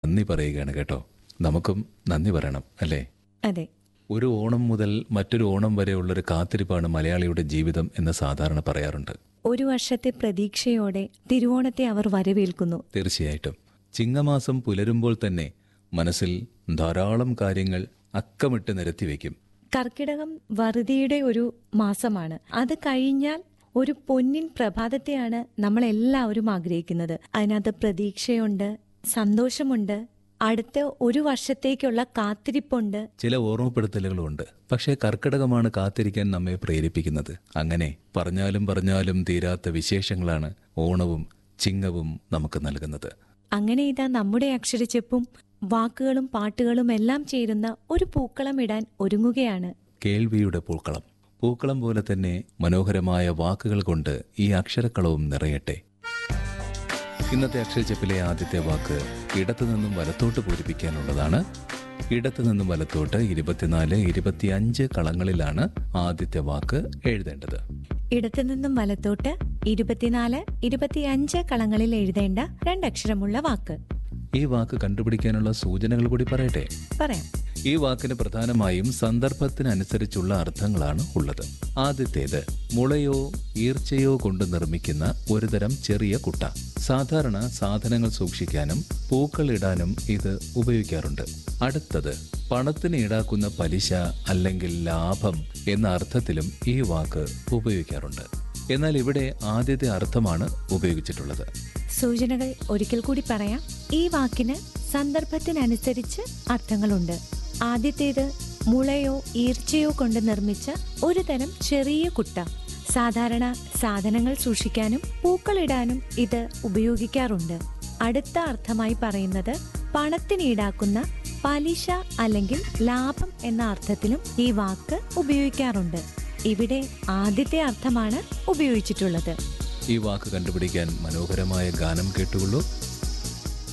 നന്ദി പറയുകയാണ് കേട്ടോ നമുക്കും നന്ദി പറയണം അല്ലേ അതെ ഒരു ഓണം മുതൽ മറ്റൊരു ഓണം വരെയുള്ളൊരു കാത്തിരിപ്പാണ് മലയാളിയുടെ ജീവിതം എന്ന് സാധാരണ പറയാറുണ്ട് ഒരു വർഷത്തെ പ്രതീക്ഷയോടെ തിരുവോണത്തെ അവർ വരവേൽക്കുന്നു തീർച്ചയായിട്ടും ചിങ്ങമാസം പുലരുമ്പോൾ തന്നെ മനസ്സിൽ ധാരാളം കാര്യങ്ങൾ അക്കമിട്ട് നിരത്തിവെക്കും കർക്കിടകം വറുതിയുടെ ഒരു മാസമാണ് അത് കഴിഞ്ഞാൽ ഒരു പൊന്നിൻ പ്രഭാതത്തെയാണ് നമ്മൾ എല്ലാവരും ആഗ്രഹിക്കുന്നത് അതിനകത്ത് പ്രതീക്ഷയുണ്ട് സന്തോഷമുണ്ട് അടുത്ത ഒരു വർഷത്തേക്കുള്ള കാത്തിരിപ്പുണ്ട് ചില ഓർമ്മപ്പെടുത്തലുകളുണ്ട് പക്ഷേ കർക്കിടകമാണ് കാത്തിരിക്കാൻ നമ്മെ പ്രേരിപ്പിക്കുന്നത് അങ്ങനെ പറഞ്ഞാലും പറഞ്ഞാലും തീരാത്ത വിശേഷങ്ങളാണ് ഓണവും ചിങ്ങവും നമുക്ക് നൽകുന്നത് അങ്ങനെ ഇതാ നമ്മുടെ അക്ഷരച്ചെപ്പും വാക്കുകളും പാട്ടുകളും എല്ലാം ചേരുന്ന ഒരു പൂക്കളം ഇടാൻ ഒരുങ്ങുകയാണ് കേൾവിയുടെ പൂക്കളം പൂക്കളം പോലെ തന്നെ മനോഹരമായ വാക്കുകൾ കൊണ്ട് ഈ അക്ഷരക്കളവും നിറയട്ടെ ഇന്നത്തെ അക്ഷരച്ചെപ്പിലെ ആദ്യത്തെ വാക്ക് ഇടത്തു നിന്നും വലത്തോട്ട് പൂരിപ്പിക്കാനുള്ളതാണ് ഇടത്തു നിന്നും വലത്തോട്ട് ഇരുപത്തിനാല് ഇരുപത്തിയഞ്ച് കളങ്ങളിലാണ് ആദ്യത്തെ വാക്ക് എഴുതേണ്ടത് ഇടത്തു നിന്നും വലത്തോട്ട് ഇരുപത്തിനാല് ഇരുപത്തിയഞ്ച് കളങ്ങളിൽ എഴുതേണ്ട രണ്ടക്ഷരമുള്ള വാക്ക് ഈ വാക്ക് കണ്ടുപിടിക്കാനുള്ള സൂചനകൾ കൂടി പറയട്ടെ പറയാം ഈ വാക്കിന് പ്രധാനമായും സന്ദർഭത്തിനനുസരിച്ചുള്ള അർത്ഥങ്ങളാണ് ഉള്ളത് ആദ്യത്തേത് മുളയോ ഈർച്ചയോ കൊണ്ട് നിർമ്മിക്കുന്ന ഒരുതരം ചെറിയ കുട്ട സാധാരണ സാധനങ്ങൾ സൂക്ഷിക്കാനും പൂക്കൾ ഇടാനും ഇത് ഉപയോഗിക്കാറുണ്ട് അടുത്തത് പണത്തിന് ഈടാക്കുന്ന പലിശ അല്ലെങ്കിൽ ലാഭം എന്ന അർത്ഥത്തിലും ഈ വാക്ക് ഉപയോഗിക്കാറുണ്ട് എന്നാൽ ഇവിടെ ആദ്യത്തെ അർത്ഥമാണ് ഉപയോഗിച്ചിട്ടുള്ളത് സൂചനകൾ ഒരിക്കൽ കൂടി പറയാം ഈ വാക്കിന് സന്ദർഭത്തിനനുസരിച്ച് അർത്ഥങ്ങളുണ്ട് ആദ്യത്തേത് മുളയോ ഈർച്ചയോ കൊണ്ട് നിർമ്മിച്ച ഒരു തരം ചെറിയ കുട്ട സാധാരണ സാധനങ്ങൾ സൂക്ഷിക്കാനും പൂക്കളിടാനും ഇത് ഉപയോഗിക്കാറുണ്ട് അടുത്ത അർത്ഥമായി പറയുന്നത് പണത്തിന് ഈടാക്കുന്ന പലിശ അല്ലെങ്കിൽ ലാഭം എന്ന അർത്ഥത്തിലും ഈ വാക്ക് ഉപയോഗിക്കാറുണ്ട് ഇവിടെ ആദ്യത്തെ അർത്ഥമാണ് ഉപയോഗിച്ചിട്ടുള്ളത് ഈ വാക്ക് കണ്ടുപിടിക്കാൻ മനോഹരമായ ഗാനം കേട്ടുകൊള്ളൂ